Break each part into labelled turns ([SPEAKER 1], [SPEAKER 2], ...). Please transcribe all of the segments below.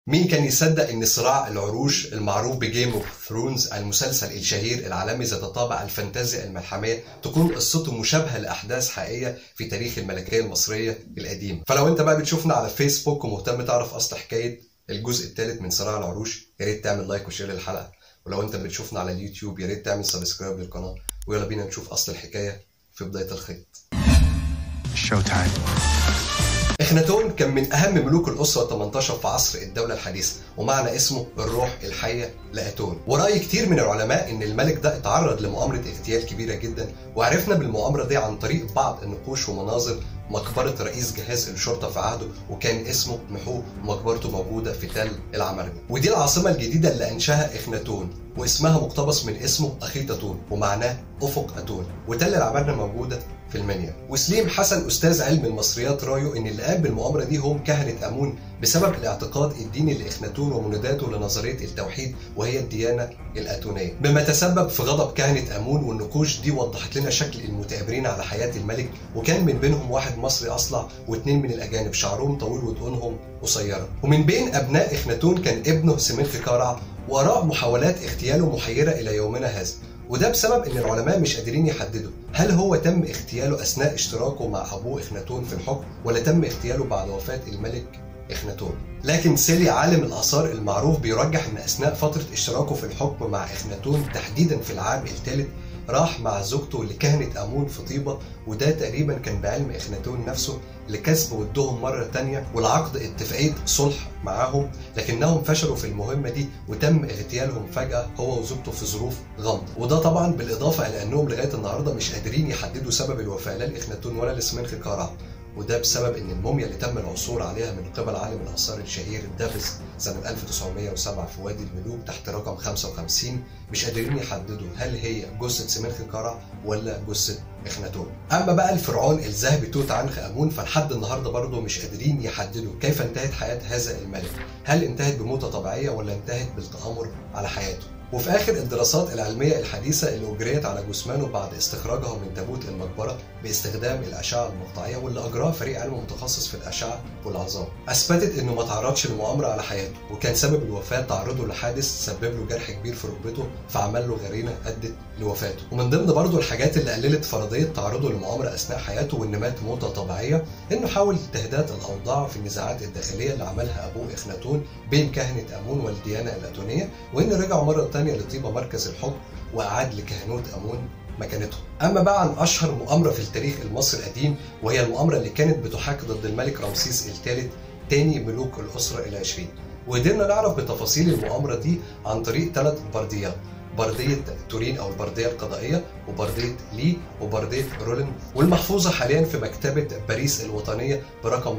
[SPEAKER 1] مين كان يصدق ان صراع العروش المعروف بجيم اوف ثرونز المسلسل الشهير العالمي ذات طابع الفانتازيا الملحميه تكون قصته مشابهه لاحداث حقيقيه في تاريخ الملكيه المصريه القديم فلو انت بقى بتشوفنا على فيسبوك ومهتم تعرف اصل حكايه الجزء الثالث من صراع العروش يا ريت تعمل لايك وشير للحلقه ولو انت بتشوفنا على اليوتيوب يا ريت تعمل سبسكرايب للقناه ويلا بينا نشوف اصل الحكايه في بدايه الخيط
[SPEAKER 2] شو تايم
[SPEAKER 1] اخناتون كان من اهم ملوك الاسره 18 في عصر الدوله الحديثه ومعنى اسمه الروح الحيه لاتون وراي كتير من العلماء ان الملك ده اتعرض لمؤامره اغتيال كبيره جدا وعرفنا بالمؤامره دي عن طريق بعض النقوش ومناظر مقبرة رئيس جهاز الشرطة في عهده وكان اسمه محو ومقبرته موجودة في تل العمرمي ودي العاصمة الجديدة اللي أنشاها إخناتون واسمها مقتبس من اسمه أخيتاتون ومعناه أفق أتون وتل العمرمي موجودة في المنيا وسليم حسن استاذ علم المصريات رايه ان اللي قام بالمؤامره دي هم كهنه امون بسبب الاعتقاد الديني لاخناتون ومناداته لنظريه التوحيد وهي الديانه الاتونيه بما تسبب في غضب كهنه امون والنقوش دي وضحت لنا شكل المتآمرين على حياه الملك وكان من بينهم واحد مصري اصلع واثنين من الاجانب شعرهم طويل ودقونهم قصيره ومن بين ابناء اخناتون كان ابنه سمنخ كارع وراء محاولات اغتياله محيره الى يومنا هذا وده بسبب ان العلماء مش قادرين يحددوا هل هو تم اغتياله اثناء اشتراكه مع ابوه اخناتون في الحكم ولا تم اغتياله بعد وفاه الملك اخناتون لكن سيلي عالم الاثار المعروف بيرجح ان اثناء فتره اشتراكه في الحكم مع اخناتون تحديدا في العام الثالث راح مع زوجته لكهنة أمون في طيبة وده تقريبا كان بعلم إخناتون نفسه لكسب ودهم مرة تانية والعقد اتفاقية صلح معاهم لكنهم فشلوا في المهمة دي وتم اغتيالهم فجأة هو وزوجته في ظروف غامضة وده طبعا بالإضافة إلى أنهم لغاية النهاردة مش قادرين يحددوا سبب الوفاة لا لإخناتون ولا لسمنخ كارع وده بسبب ان الموميا اللي تم العثور عليها من قبل عالم الاثار الشهير دافيس سنه 1907 في وادي الملوك تحت رقم 55 مش قادرين يحددوا هل هي جثه سمنخ كرع ولا جثه اخناتون. اما بقى الفرعون الذهبي توت عنخ امون فلحد النهارده برضه مش قادرين يحددوا كيف انتهت حياه هذا الملك، هل انتهت بموته طبيعيه ولا انتهت بالتامر على حياته؟ وفي اخر الدراسات العلميه الحديثه اللي اجريت على جثمانه بعد استخراجها من تابوت المقبره باستخدام الاشعه المقطعيه واللي اجراها فريق علم متخصص في الاشعه والعظام اثبتت انه ما تعرضش لمؤامره على حياته وكان سبب الوفاه تعرضه لحادث سبب له جرح كبير في ركبته فعمل له غرينه ادت لوفاته ومن ضمن برضه الحاجات اللي قللت فرضيه تعرضه للمؤامره اثناء حياته وان مات موته طبيعيه انه حاول تهدئه الاوضاع في النزاعات الداخليه اللي عملها ابوه اخناتون بين كهنه امون والديانه الاتونيه وان رجعوا مره ثانيه لطيبه مركز الحكم واعاد لكهنوت امون مكانتهم. اما بقى عن اشهر مؤامره في التاريخ المصري القديم وهي المؤامره اللي كانت بتحاك ضد الملك رمسيس الثالث تاني ملوك الاسره العشرين. وقدرنا نعرف بتفاصيل المؤامره دي عن طريق ثلاث برديات بردية تورين أو البردية القضائية وبردية لي وبردية رولن والمحفوظة حاليا في مكتبة باريس الوطنية برقم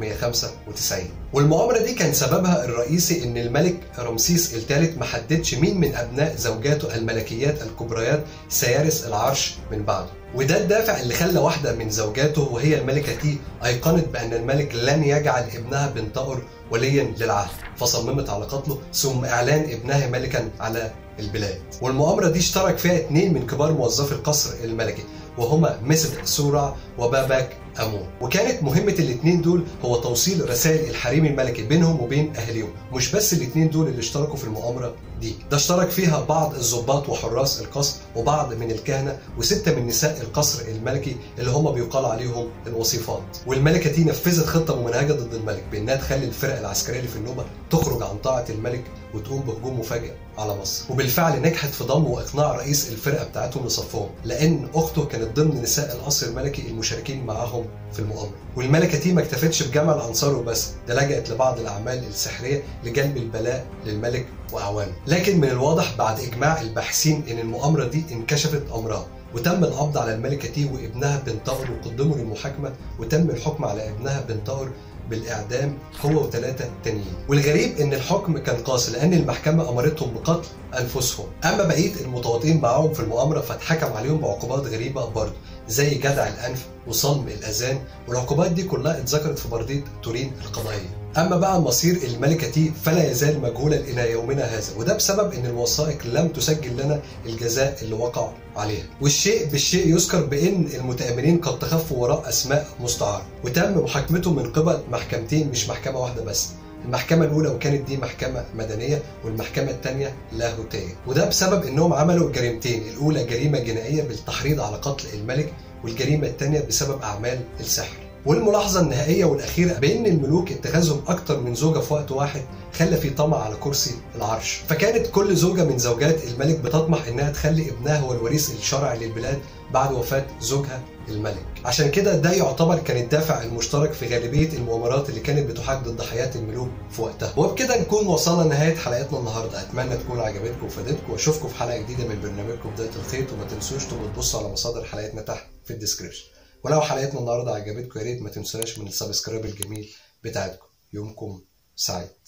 [SPEAKER 1] 195 والمؤامرة دي كان سببها الرئيسي إن الملك رمسيس الثالث ما حددش مين من أبناء زوجاته الملكيات الكبريات سيرث العرش من بعده وده الدافع اللي خلى واحدة من زوجاته وهي الملكة تي أيقنت بأن الملك لن يجعل ابنها بنتأر وليا للعهد فصممت على قتله ثم إعلان ابنها ملكا على البلاد والمؤامرة دي اشترك فيها اثنين من كبار موظفي القصر الملكي وهما مسد سورع وباباك أمون وكانت مهمة الاثنين دول هو توصيل رسائل الحريم الملكي بينهم وبين أهليهم مش بس الاثنين دول اللي اشتركوا في المؤامرة دي ده اشترك فيها بعض الضباط وحراس القصر وبعض من الكهنة وستة من نساء القصر الملكي اللي هم بيقال عليهم الوصيفات والملكة دي نفذت خطة ممنهجة ضد الملك بأنها تخلي الفرق العسكرية اللي في النوبة تخرج عن طاعة الملك وتقوم بهجوم مفاجئ على مصر وبالفعل نجحت في ضم واقناع رئيس الفرقه بتاعتهم لصفهم لان اخته كانت ضمن نساء القصر الملكي المشاركين معاهم في المؤامره والملكه تي ما اكتفتش بجمع الانصار وبس ده لجأت لبعض الاعمال السحريه لجلب البلاء للملك واعوانه لكن من الواضح بعد اجماع الباحثين ان المؤامره دي انكشفت امرها وتم القبض على الملكه تي وابنها بنتاور وقدموا للمحاكمه وتم الحكم على ابنها بنتاور بالاعدام هو وثلاثه تانيين والغريب ان الحكم كان قاسي لان المحكمه امرتهم بقتل انفسهم اما بقيه المتواطئين معاهم في المؤامره فاتحكم عليهم بعقوبات غريبه برضه زي جدع الانف وصلم الاذان والعقوبات دي كلها اتذكرت في برديه تورين القضائيه اما بقى مصير الملكه تي فلا يزال مجهولا الى يومنا هذا وده بسبب ان الوثائق لم تسجل لنا الجزاء اللي وقع عليها والشيء بالشيء يذكر بان المتامرين قد تخفوا وراء اسماء مستعاره وتم محاكمته من قبل محكمتين مش محكمه واحده بس المحكمة الأولى وكانت دي محكمة مدنية والمحكمة الثانية لاهوتية وده بسبب إنهم عملوا جريمتين الأولى جريمة جنائية بالتحريض على قتل الملك والجريمة الثانية بسبب أعمال السحر والملاحظة النهائية والأخيرة بأن الملوك اتخاذهم أكتر من زوجة في وقت واحد خلى في طمع على كرسي العرش فكانت كل زوجة من زوجات الملك بتطمح إنها تخلي ابنها هو الوريث الشرعي للبلاد بعد وفاة زوجها الملك عشان كده ده يعتبر كان الدافع المشترك في غالبية المؤامرات اللي كانت بتحاك ضد حياة الملوك في وقتها وبكده نكون وصلنا لنهاية حلقتنا النهاردة أتمنى تكون عجبتكم وفادتكم وأشوفكم في حلقة جديدة من برنامجكم بداية الخيط وما تنسوش تبقوا تبصوا على مصادر حلقتنا تحت في الديسكريبشن ولو حلقتنا النهارده عجبتكم يا ريت ما تنسوناش من السبسكرايب الجميل بتاعتكم يومكم سعيد